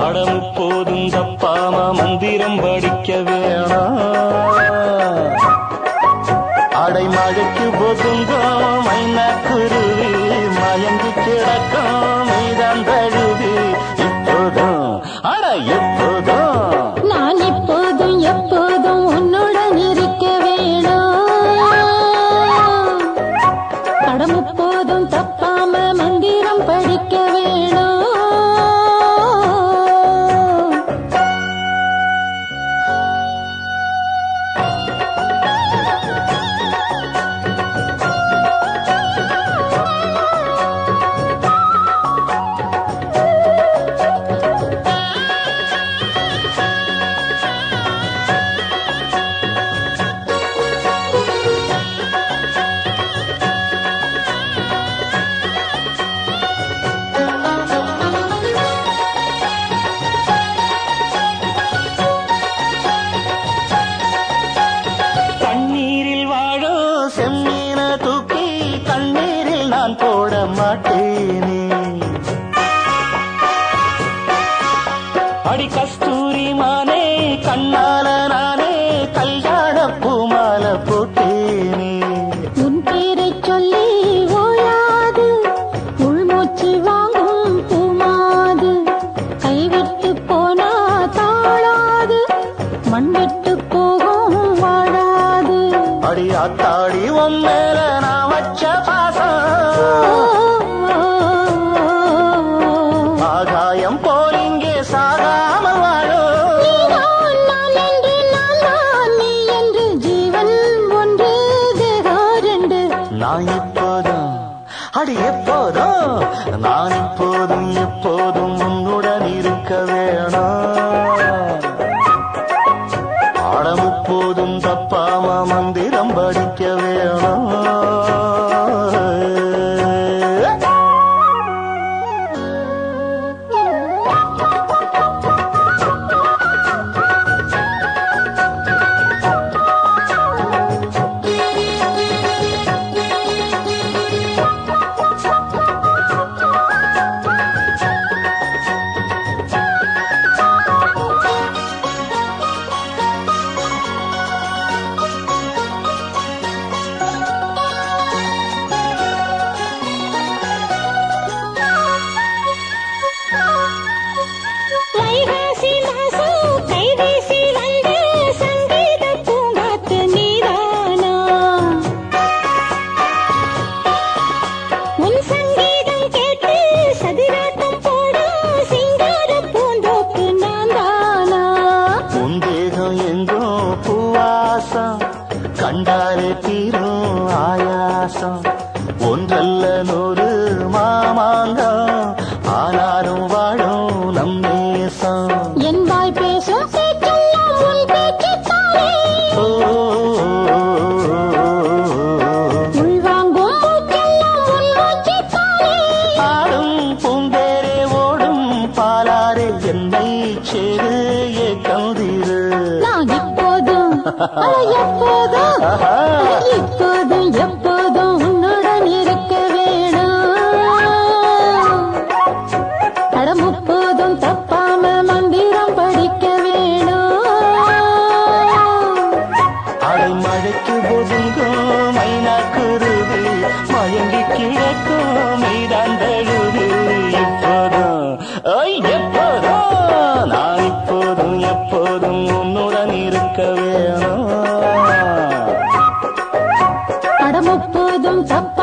அடம் போதும் தப்பாம மந்திரம் படிக்க வேணாம் அடைமழைக்கு ஒதுங்கோ மைனா குருவி மயங்கி கிடக்கும் மீதான் தழுவி இப்போதும் அட எப்போதும் நான் இப்போதும் எப்போதும் உன்னுடன் இருக்க வேணும் படம் எப்போதும் தப்பாம மந்திரம் படிக்க வேணும் தண்ணீரில் வாழோ செம்மீன தூக்கி கண்ணீரில் நான் போட மாட்டேனே அடி கஸ்தூரி மானே கண்ணால நானே கல்யாண பூமால போட்டேனே உன் பேரைச் சொல்லி ஓயாது உள்மூச்சு வாங்கும் பூமாது கைவிட்டு போனா தாழாது மண் விட்டு போகும் வாழாது அடி ஆத்தாடி உன் மேல நான் வச்ச பாசம் ஆகாயம் போல் இங்கே சாகாம வாழும் நீதான் நான் என்று நான் தான் நீ என்று ஜீவன் ஒன்று தேகம் ரெண்டு நான் எப்போதும் அடி எப்போதும் நான் இப்போதும் எப்போதும் உன்னுடன் இருக்க வேணாம் பாடம் எப்போதும் தப்பாம மந்திரம் படிக்க வேணாம் வைகாசி மாசம் கைவீசி வந்த சங்கீத பூங்காத்து நீதானா உன் சங்கீதம் கேட்டு சதிராட்டம் போடும் சிங்கார பூந்தோப்பு நான் தானா உன் தேகம் எங்கோ பூவாசம் கண்டாலே தீரும் ஆயாசம் ஒன்றல்ல நூறு மாமாங்கம் ஆனாலும் வாழும் நம் நேசம் என் வாய் பேசும் பேச்செல்லாம் உன் பேச்சுத்தானே ஓ, உள்வாங்கும் மூச்செல்லாம் உன் மூச்சுத்தானே ஆடும் பூந்தேரே ஓடும் பாலாரே என்னை சேரு கந்திரு நான் இப்போதும் அட எப்போதும் ஆஹா. இப்போதும் எப்போதும் உன்னுடன் இருக்க வேணும் அட முப்போதும் தப்பாம மந்திரம் படிக்க வேணும் அடைமழைக்கு ஒதுங்கும் மைனா குருவி மயங்கி கிழக்கும் மீதான் தழுது இப்போதும் ஐ எப்போதும் நான் இப்போதும் எப்போதும் உன்னுடன் இருக்க வேணும் அட முப்போதும் தப்பாம